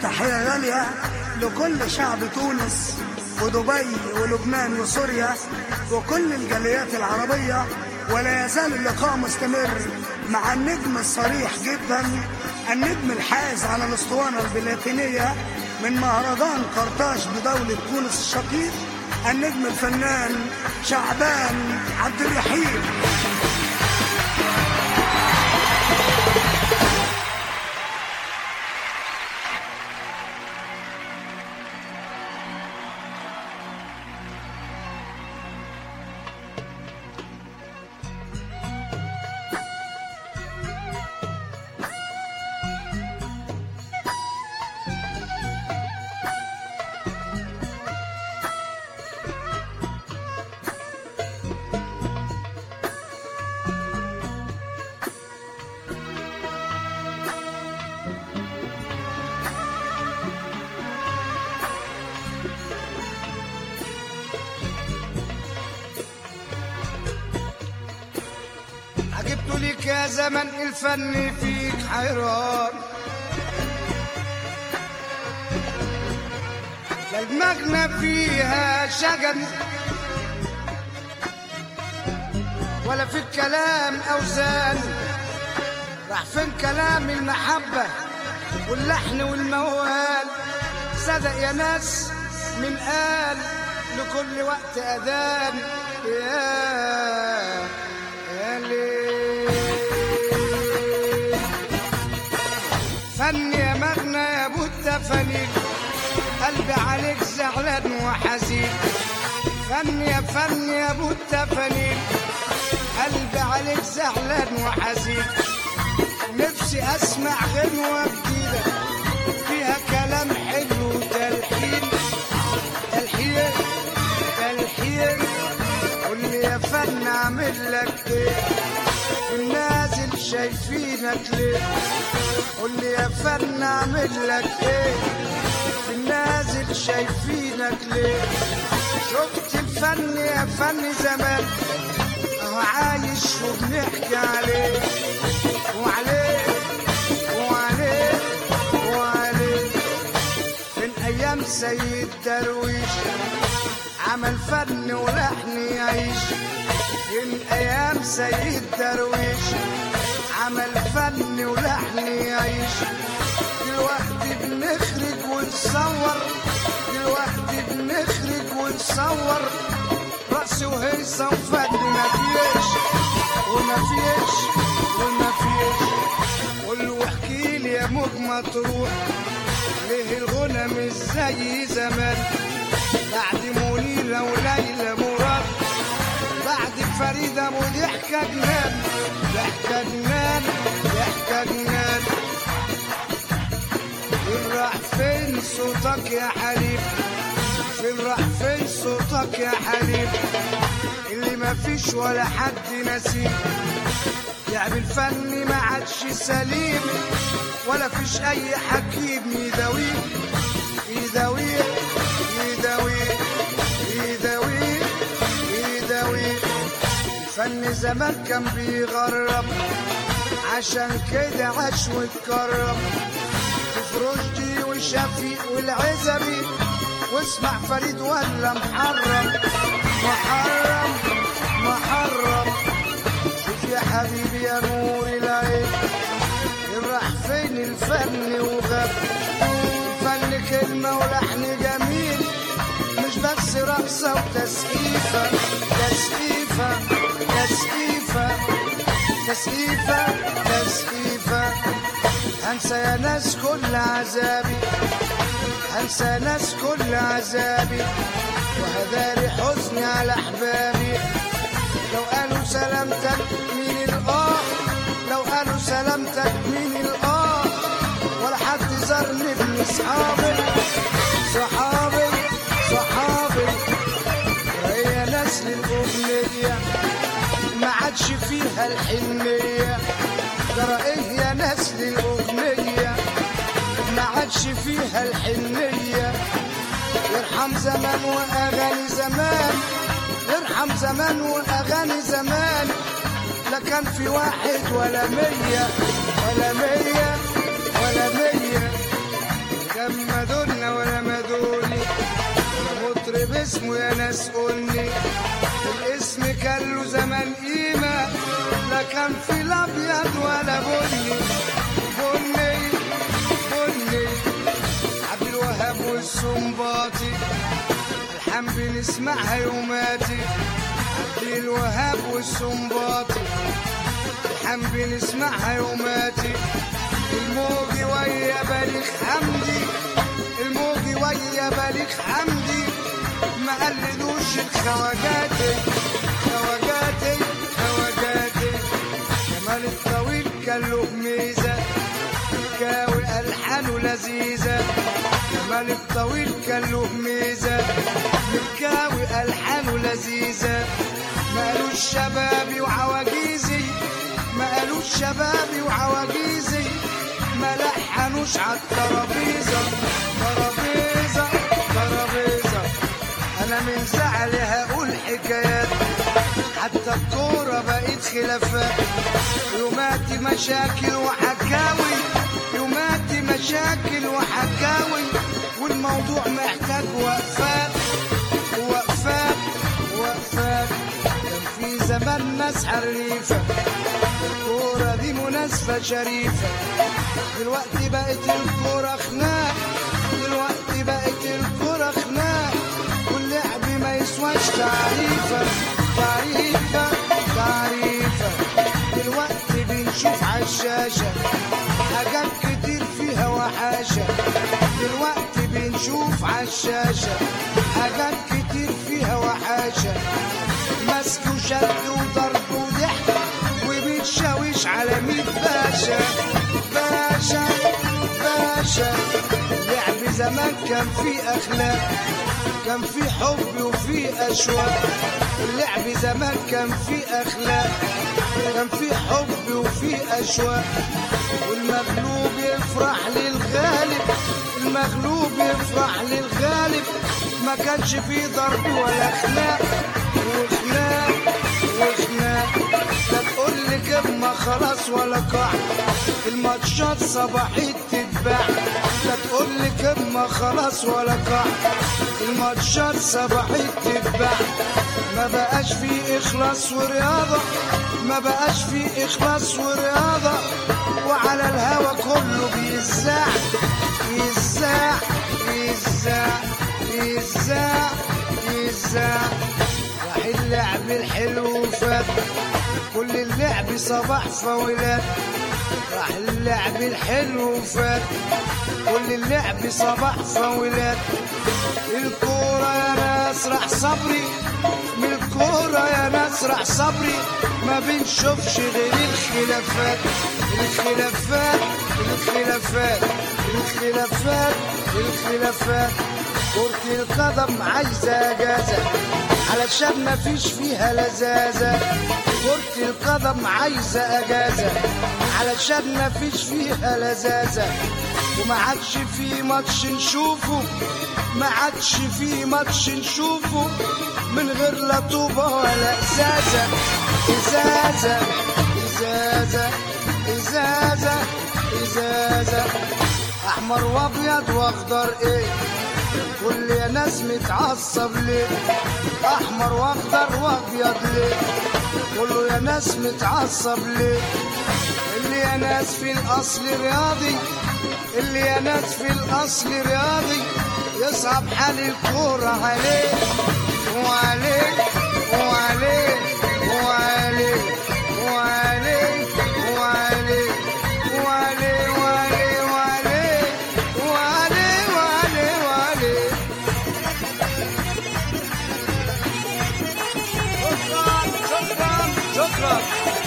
تحية غالية لكل شعب تونس ودبي ولبنان وسوريا وكل الجاليات العربية ولا يزال اللقاء مستمر مع النجم الصريح جدا النجم الحائز على الاسطوانة البلاتينية من مهرجان قرطاج بدولة تونس الشقيق النجم الفنان شعبان عبد الرحيم عجبت لك يا زمن الفن فيك حيران لا دماغنا فيها شجن ولا في الكلام أوزان راح فين كلام المحبة واللحن والموال صدق يا ناس من قال لكل وقت أذان يا يا ليل فن يا مغنى يا بوتا فنيك قلبي عليك زعلان وحزين فن يا فن يا بوتا فنيك قلبي عليك زعلان وحزين نفسي اسمع غنوة جديدة فيها كلام حلو وتلحين تلحين تلحين قول لي يا فن اعمل لك ايه النازل شايفينك ليه قول لي يا فن اعمل لك ايه النازل شايفينك ليه شفت الفن يا فن زمان اهو عايش وبنحكي عليه وعليه وعليه وعليه من ايام سيد درويش عمل فن ولحن يعيش من ايام سيد درويش عمل فن ولحن يعيش دلوقتي بنخرج ونصور دلوقتي بنخرج ونصور رأس وهيصة وفن ما فيش وما فيش وما فيش قول واحكي لي يا موج مطروح ليه الغنى مش زي زمان بعد منيرة وليلى مراد بعد فريدة ابو ضحكة جنان ضحكة جنان ضحكة جنان فين راح فين صوتك يا حليم فين راح فين صوتك يا حليم اللي ما فيش ولا حد نسيم لعب الفن ما عادش سليم ولا فيش اي حكيم يداويه يداويه يداويه يداويه يداويه الفن زمان كان بيغرب عشان كده عاش واتكرم في رشدي وشفيق والعزبي واسمع فريد ولا محرم محرم محرم شوف يا حبيبي يا نور العين راح فين الفن وغاب الفن كلمة ولحن جميل مش بس رقصة وتسقيفة تسقيفة تسقيفة تسقيفة تسقيفة هنسى يا ناس كل عذابي هنسى ناس كل عذابي وهداري حزني على احبابي لو قالوا سلامتك مين الاه لو قالوا سلامتك مين الاه ولا حد زارني من اصحابي صحابي صحابي هي نسل الاغنيه ما عادش فيها الحنيه ترى ايه يا نسل الاغنيه ما عادش فيها الحنيه يرحم زمان واغاني زمان يرحم زمان واغاني زمان لا كان في واحد ولا مية ولا مية ولا مية كم مدلنا ولا مدولي مطرب اسمه يا ناس قولي الاسم كان له زمان قيمة لا كان في الأبيض ولا بني بني بني عبد الوهاب والسنباطي الحان بنسمعها يوماتي عبد الوهاب والسنباطي الحان بنسمعها يوماتي الموجي ويا بليغ حمدي الموجي ويا بليغ حمدي ما قلدوش الخواجاتي خواجاتي خواجاتي جمال الطويل كان له ميزه كاوي الحانه لذيذه جمال الطويل كان له ميزه مكاوي الحانه لذيذه ما قالوش شبابي وعواجيزي ما قالوش شبابي وعواجيزي ما لحنوش عالترابيزه ترابيزه ترابيزه انا من زعلي هقول حكايات حتى الكوره بقت خلافات يوماتي مشاكل وحكاوي يوماتي مشاكل وحكاوي والموضوع محتاج وقفات وقفات وقفات كان في زمان ناس حريفه الكوره دي مناسبه شريفه دلوقتي بقت الكوره خناق دلوقتي بقت الكوره خناق واللعب ما يسواش تعريفه تعريفه تعريفه دلوقتي بنشوف عالشاشه حاجات كتير فيها وحاشه دلوقتي بنشوف عالشاشه حاجات كتير فيها وحاشه مسك وشد وضرب وضحك وبيتشاوش على ميت باشا باشا باشا لعب زمان كان فيه اخلاق كان في حب وفي اشواق اللعب زمان كان في اخلاق كان في حب وفي اشواق والمغلوب يفرح للغالب المغلوب يفرح للغالب ما كانش فيه ضرب ولا خناق وخناق وخناق لا تقول لي كلمة خلاص ولا قاع الماتشات صباحيت تتباع لا تقول لي كلمة خلاص ولا قاع الماتشات صباحيت تتباع ما بقاش فيه إخلاص ورياضة ما بقاش فيه إخلاص ورياضة وعلى الهوا كله بيزاع يزاع يزاع يزاع يزاع راح اللعب الحلو فات كل اللعب صباح فاولات راح اللعب الحلو فات كل اللعب صباح فاولات الكورة يا ناس راح صبري من الكورة يا ناس راح صبري ما بنشوفش غير الخلافات الخلافات الخلافات الخلافات الخلافات كرة القدم عايزة اجازة علشان ما فيش فيها لذاذة كرة القدم عايزة اجازة علشان ما فيش فيها لذاذة وما عادش في ماتش نشوفه ما عادش في ماتش نشوفه من غير لا طوبة ولا ازازة ازازة ازازة ازازة ازازة احمر وابيض واخضر ايه كل يا ناس متعصب ليه احمر واخضر وابيض ليه كله يا ناس متعصب ليه اللي يا ناس في الاصل رياضي اللي يا ناس في الاصل رياضي يصعب حال الكورة عليه وعليه وعليه وعليه وعليه وعليه وعليه وعليه وعليه وعليه وعليه وعليه شكرا شكرا شكرا